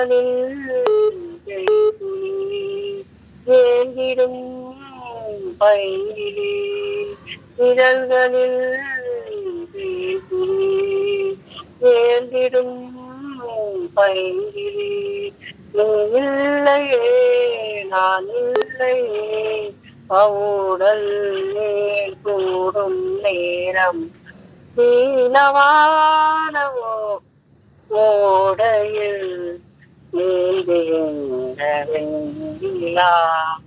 ஏங்கிடும் பைங்கிலே நிழல்களில் ஏந்திடும் பைங்கிலே நீ இல்லையே நான் இல்லையே பவுடல் மேல் கூடும் நேரம் நீலவானவோ ஓடையில் நீந்துகின்ற வெண்ணிலா